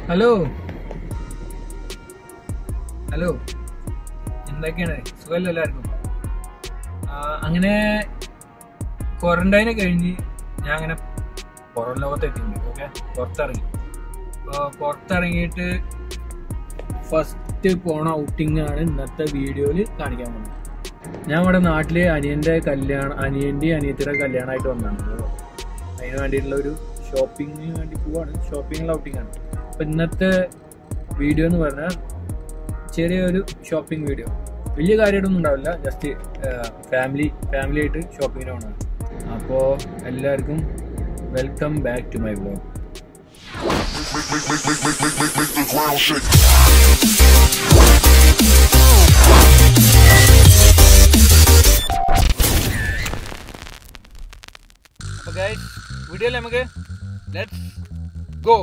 Hello hello എന്തൊക്കെയാണ് സുഖമല്ലോ എല്ലാവർക്കും ആ, അങ്ങനെ ക്വാറന്റൈനെ കഴിഞ്ഞ് ഞാൻ അങ്ങനെ പുറം ലോകത്ത് എത്തിയിട്ടുണ്ട് ഓക്കെ പുറത്തിറങ്ങി അപ്പോൾ പുറത്തിറങ്ങിയിട്ട് ഫസ്റ്റ് പോണ ഔട്ടിംഗ് ആണ് ഇന്നത്തെ വീഡിയോയിൽ കാണിക്കാൻ പോകുന്നത് ഞാൻ ഇവിടെ നാട്ടില് അനിയന്റെ കല്യാണം അനിയന്റെ അനിയത്തിയുടെ കല്യാണമായിട്ട് വന്നതാണ് അപ്പോൾ അതിന് വേണ്ടിയിട്ടുള്ള ഒരു ഷോപ്പിങ്ങിന് വേണ്ടി പോവാണ് ഷോപ്പിംഗ് ഔട്ടിംഗ് ആണ് അപ്പൊ ഇന്നത്തെ വീഡിയോ എന്ന് പറഞ്ഞാൽ ചെറിയൊരു ഷോപ്പിംഗ് വീഡിയോ വലിയ കാര്യമായിട്ടൊന്നും ഉണ്ടാവില്ല ജസ്റ്റ് ഫാമിലി ഫാമിലി ആയിട്ട് ഷോപ്പിങ്ങിന് പോകണം അപ്പോൾ എല്ലാവർക്കും welcome back to my blog Make, make, make, make, make, make, make, make the ground shake. അപ്പോൾ ഗൈസ് വീഡിയോയിൽ നമുക്ക് ലെറ്റ്സ് ഗോ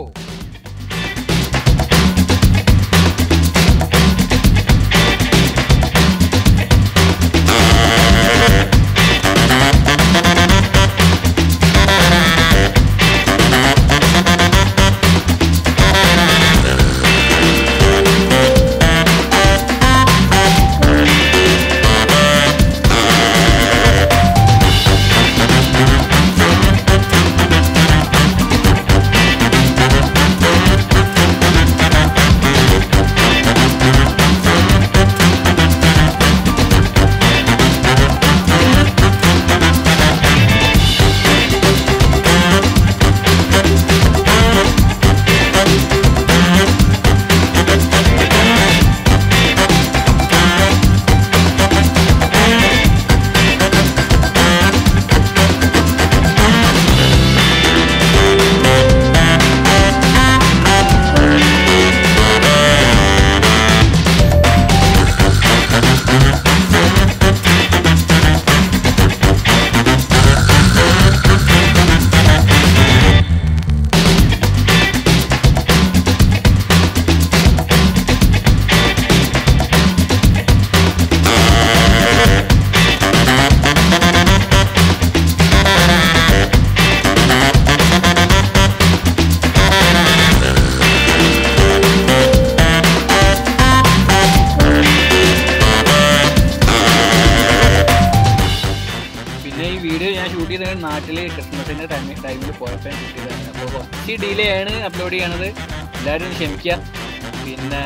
പിന്നെ ഈ വീഡിയോ ഞാൻ ഷൂട്ട് ചെയ്തത് നാട്ടിൽ ക്രിസ്മസിന്റെ ടൈമിൽ ടൈമിൽ പോയപ്പോൾ ഷൂട്ട് ചെയ്തതാണ് അപ്പോൾ കുറച്ച് ഡിലേ ആണ് അപ്ലോഡ് ചെയ്യണത് എല്ലാവരും ഒന്ന് ക്ഷമിക്കുക പിന്നെ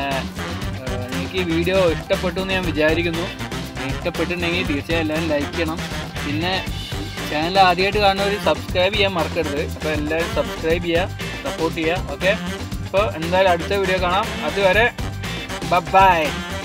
ആ, നിങ്ങൾക്ക് ഈ വീഡിയോ ഇഷ്ടപ്പെട്ടു എന്ന് ഞാൻ വിചാരിക്കുന്നു ഇഷ്ടപ്പെട്ടിട്ടുണ്ടെങ്കിൽ തീർച്ചയായും എല്ലാവരും ലൈക്ക് ചെയ്യണം പിന്നെ ചാനൽ ആദ്യമായിട്ട് കാണുന്നവർ സബ്സ്ക്രൈബ് ചെയ്യാൻ മറക്കരുത് അപ്പോൾ എല്ലാവരും സബ്സ്ക്രൈബ് ചെയ്യുക സപ്പോർട്ട് ചെയ്യുക ഓക്കെ അപ്പോൾ എന്തായാലും അടുത്ത വീഡിയോ കാണാം അതുവരെ ബൈ